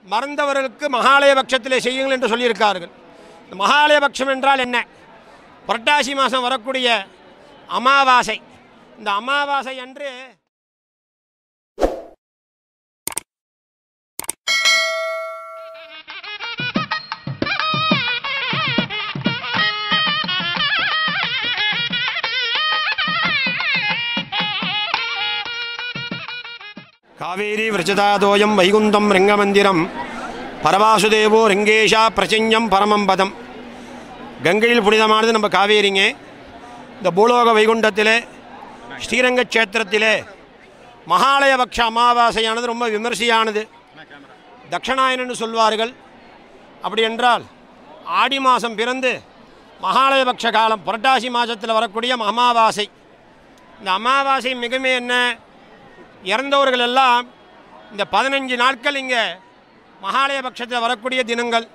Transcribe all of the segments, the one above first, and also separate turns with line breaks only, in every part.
மறந்தவர்களுக்கு மகாலயபட்சத்திலே செய்யுங்கள் என்று சொல்லியிருக்கார்கள் இந்த மகாலயபட்சம் என்றால் என்ன புரட்டாசி மாதம் வரக்கூடிய அமாவாசை இந்த அமாவாசை அன்று காவேரி விரஜதாதோயம் வைகுந்தம் ரிங்கமந்திரம் பரவாசுதேவோ ரிங்கேஷா பிரச்சஞ்சம் பரமம் பதம் கங்கையில் புனிதமானது நம்ம காவேரிங்க இந்த பூலோக வைகுண்டத்திலே ஸ்ரீரங்க கஷேத்திரத்திலே மகாலயபக்ஷ அமாவாசையானது ரொம்ப விமர்சையானது தட்சணாயனன்னு சொல்வார்கள் அப்படி என்றால் ஆடி மாதம் பிறந்து மகாலயபக்ஷ காலம் புரட்டாசி மாதத்தில் வரக்கூடிய அமாவாசை இந்த அமாவாசை மிகுமே என்ன இறந்தவர்கள் எல்லாம் இந்த பதினஞ்சு நாட்கள் இங்கே மகாலயபட்சத்தில் வரக்கூடிய தினங்கள்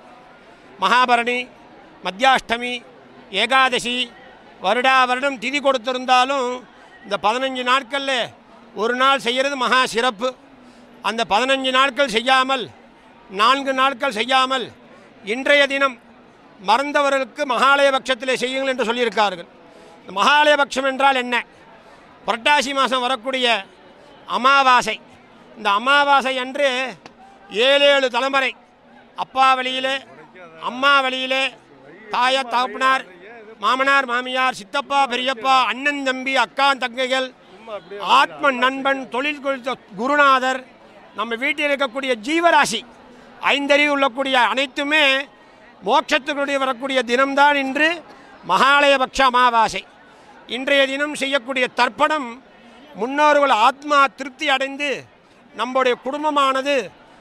மகாபரணி மத்தியாஷ்டமி ஏகாதசி வருடா வருடம் திதி கொடுத்திருந்தாலும் இந்த பதினஞ்சு நாட்களில் ஒரு நாள் செய்கிறது மகா சிறப்பு அந்த பதினஞ்சு நாட்கள் செய்யாமல் நான்கு நாட்கள் செய்யாமல் இன்றைய தினம் மறந்தவர்களுக்கு மகாலயபட்சத்திலே செய்யுங்கள் என்று சொல்லியிருக்கார்கள் இந்த மகாலயபட்சம் என்றால் என்ன புரட்டாசி மாதம் வரக்கூடிய அமாவாசை இந்த அமாவாசை அன்று ஏழு ஏழு தலைமுறை அப்பா வழியிலே அம்மா வழியிலே தாய தகப்பனார் மாமனார் மாமியார் சித்தப்பா பெரியப்பா அண்ணன் தம்பி அக்கா தங்கைகள் ஆத்ம நண்பன் தொழில் குறித்த குருநாதர் நம்ம வீட்டில் இருக்கக்கூடிய ஜீவராசி ஐந்தறிவு உள்ளக்கூடிய அனைத்துமே மோட்சத்துக்குடைய வரக்கூடிய தினம்தான் இன்று மகாலயபக்ஷ அமாவாசை இன்றைய தினம் செய்யக்கூடிய தர்ப்பணம் முன்னோர்கள் ஆத்மா திருப்தி அடைந்து நம்முடைய குடும்பமானது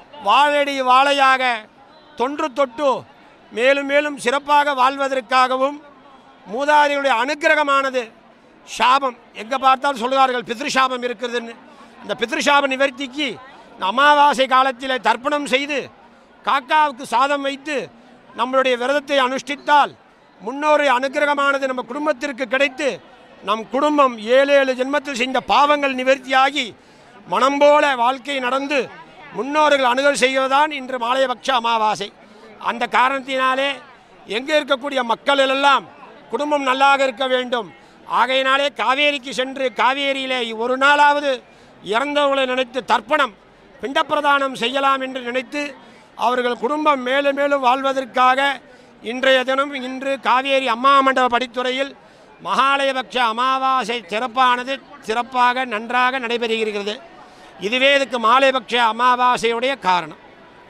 வாழடி வாழையாக தொன்று தொட்டு மேலும் மேலும் சிறப்பாக வாழ்வதற்காகவும் மூதாதையுடைய அனுக்கிரகமானது சாபம் எங்கே பார்த்தாலும் சொல்கிறார்கள் பித்ருசாபம் இருக்கிறதுன்னு இந்த பித்ருசாப நிவர்த்திக்கு இந்த அமாவாசை காலத்தில் தர்ப்பணம் செய்து காக்காவுக்கு சாதம் வைத்து நம்மளுடைய விரதத்தை அனுஷ்டித்தால் முன்னோருடைய அனுக்கிரகமானது நம்ம குடும்பத்திற்கு கிடைத்து நம் குடும்பம் ஏழு ஏழு ஜென்மத்தில் செய்த பாவங்கள் நிவர்த்தியாகி மனம் போல வாழ்க்கை நடந்து முன்னோர்கள் அணுகல் செய்வதுதான் இன்று மாலையபக்ஷ அமாவாசை அந்த காரணத்தினாலே எங்கே இருக்கக்கூடிய மக்கள் எல்லாம் குடும்பம் நல்லாக இருக்க வேண்டும் ஆகையினாலே காவேரிக்கு சென்று காவேரியிலே ஒரு நாளாவது இறந்தவர்களை நினைத்து தர்ப்பணம் பிண்டப்பிரதானம் செய்யலாம் என்று நினைத்து அவர்கள் குடும்பம் மேலும் மேலும் வாழ்வதற்காக இன்றைய தினம் இன்று காவேரி அம்மா மண்டப படித்துறையில் மகாலயபக்ஷ அமாவாசை சிறப்பானது சிறப்பாக நன்றாக நடைபெறுகிறது இதுவே இதுக்கு மாலைபக்ஷ அமாவாசையுடைய காரணம்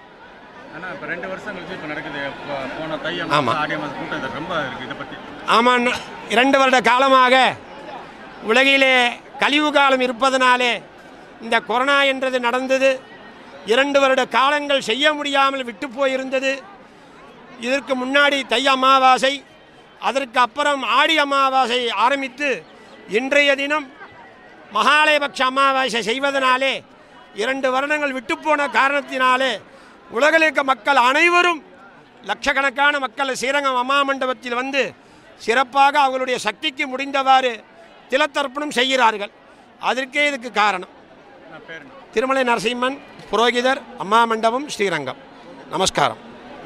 ஆனால் இப்போ ரெண்டு வருஷம் கழிச்சு இப்போ நடக்குது இப்போ போன தை
ஆமா.
மாதம் ஆடி மாதம் கூட்டம் இது ரொம்ப இருக்குது இதை பற்றி
ஆமாம் இரண்டு வருட காலமாக உலகிலே கழிவு காலம் இருப்பதனாலே இந்த கொரோனா என்றது நடந்தது இரண்டு வருட காலங்கள் செய்ய முடியாமல் விட்டு போயிருந்தது இதற்கு முன்னாடி தை அமாவாசை அதற்கு அப்புறம் ஆடி அமாவாசை ஆரம்பித்து இன்றைய தினம் மகாலயபக்ஷ அமாவாசை செய்வதனாலே இரண்டு வருடங்கள் விட்டுப்போன காரணத்தினாலே உலகில் இருக்க மக்கள் அனைவரும் லட்சக்கணக்கான மக்கள் ஸ்ரீரங்கம் அம்மா மண்டபத்தில் வந்து சிறப்பாக அவங்களுடைய சக்திக்கு முடிந்தவாறு திலத்தர்ப்பணம் செய்கிறார்கள் அதற்கே இதுக்கு காரணம்
நான் பேர்
திருமலை நரசிம்மன் புரோகிதர் அம்மா மண்டபம் ஸ்ரீரங்கம் நமஸ்காரம்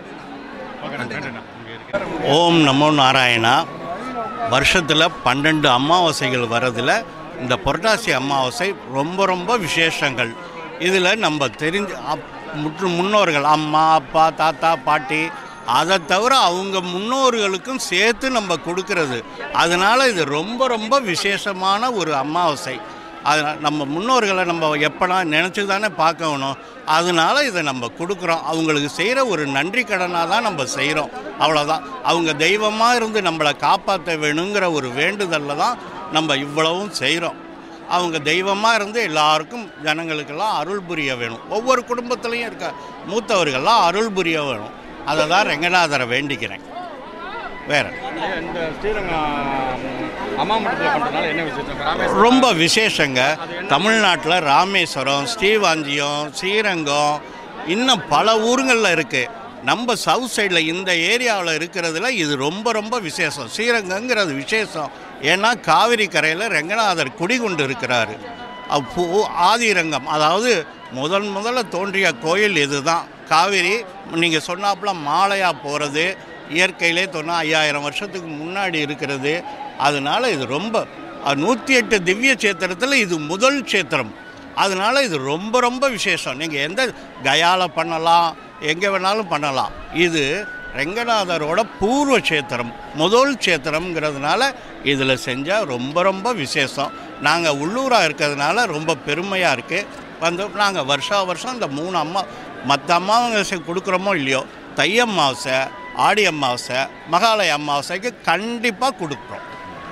ஓகே நன்றிண்ணா இங்கே இருக்கு
ஓம் நமோ நாராயணா வருஷத்தில் பன்னெண்டு அமாவாசைகள் வரதில் இந்த புரட்டாசி அமாவாசை ரொம்ப ரொம்ப விசேஷங்கள் இதில் நம்ம தெரிஞ்சு அப் முற்று முன்னோர்கள் அம்மா அப்பா தாத்தா பாட்டி அதை தவிர அவங்க முன்னோர்களுக்கும் சேர்த்து நம்ம கொடுக்கறது அதனால் இது ரொம்ப ரொம்ப விசேஷமான ஒரு அமாவாசை அதனால் நம்ம முன்னோர்களை நம்ம எப்படா நினச்சி தானே பார்க்கணும் அதனால இதை நம்ம கொடுக்குறோம் அவங்களுக்கு செய்கிற ஒரு நன்றி கடனாக தான் நம்ம செய்கிறோம் அவ்வளோதான் அவங்க தெய்வமாக இருந்து நம்மளை காப்பாற்ற வேணுங்கிற ஒரு வேண்டுதலில் தான் நம்ம இவ்வளவும் செய்கிறோம் அவங்க தெய்வமாக இருந்து எல்லாருக்கும் ஜனங்களுக்கெல்லாம் அருள் புரிய வேணும் ஒவ்வொரு குடும்பத்துலேயும் இருக்க மூத்தவர்கள்லாம் அருள் புரிய வேணும் அதை தான் ரெங்கநாதரை வேண்டிக்கிறேன் வேற
ஐயா, இந்த ஸ்ரீரங்கம் அம்மா மண்டபத்தில் பண்ணுறதுனால என்ன விசேஷம் ராமேஸ்வரம்
ரொம்ப விசேஷங்க தமிழ்நாட்டில் ராமேஸ்வரம் ஸ்ரீவாஞ்சியம் ஸ்ரீரங்கம் இன்னும் பல ஊருங்களில் இருக்குது நம்ம சவுத் சைடில் இந்த ஏரியாவில் இருக்கிறதுல இது ரொம்ப ரொம்ப விசேஷம் ஸ்ரீரங்கங்கிறது விசேஷம் ஏன்னா காவிரி கரையில் ரெங்கநாதர் குடிகொண்டு இருக்கிறாரு அப்போ ஆதிரங்கம் அதாவது முதன் முதல்ல தோன்றிய கோயில் இதுதான் காவேரி நீங்கள் சொன்னாப்புல மாலையாக போகிறது இயற்கையிலே சொன்னால் ஐயாயிரம் வருஷத்துக்கு முன்னாடி இருக்கிறது அதனால இது ரொம்ப நூற்றி எட்டு திவ்ய சேத்திரத்தில் இது முதல் சேத்திரம் அதனால இது ரொம்ப ரொம்ப விசேஷம் நீங்கள் எந்த கயால பண்ணலாம் எங்கே வேணாலும் பண்ணலாம் இது ரெங்கநாதரோட பூர்வ சேத்திரம் முதல் சேத்திரம்ங்கிறதுனால இதில் செஞ்சால் ரொம்ப ரொம்ப விசேஷம் நாங்கள் உள்ளூராக இருக்கிறதுனால ரொம்ப பெருமையாக இருக்குது வந்து நாங்கள் வருஷா வருஷம் இந்த மூணு அம்மா மற்ற அமாவாசை கொடுக்குறோமோ இல்லையோ தை அமாவாசை ஆடி அமாவாசை மகாலய அமாவாசைக்கு கண்டிப்பாக கொடுக்குறோம்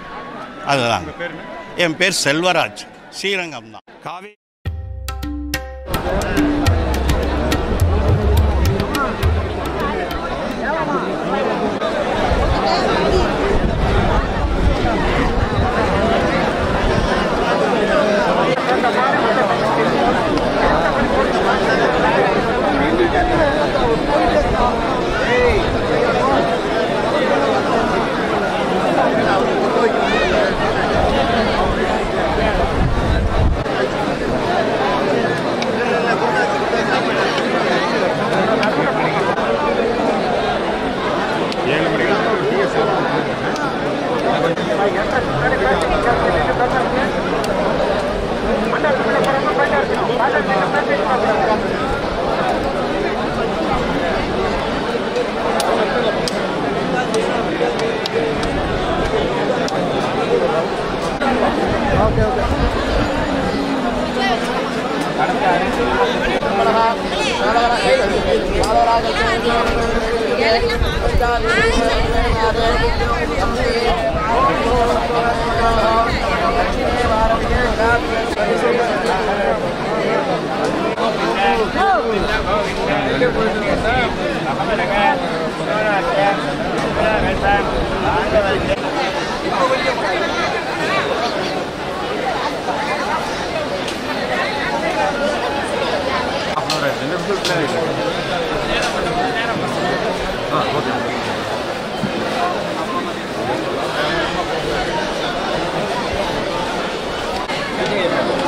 அதுதாங்க என் பேர் செல்வராஜ் ஸ்ரீரங்கம் தான்
காவேரி
ஆ ஓகே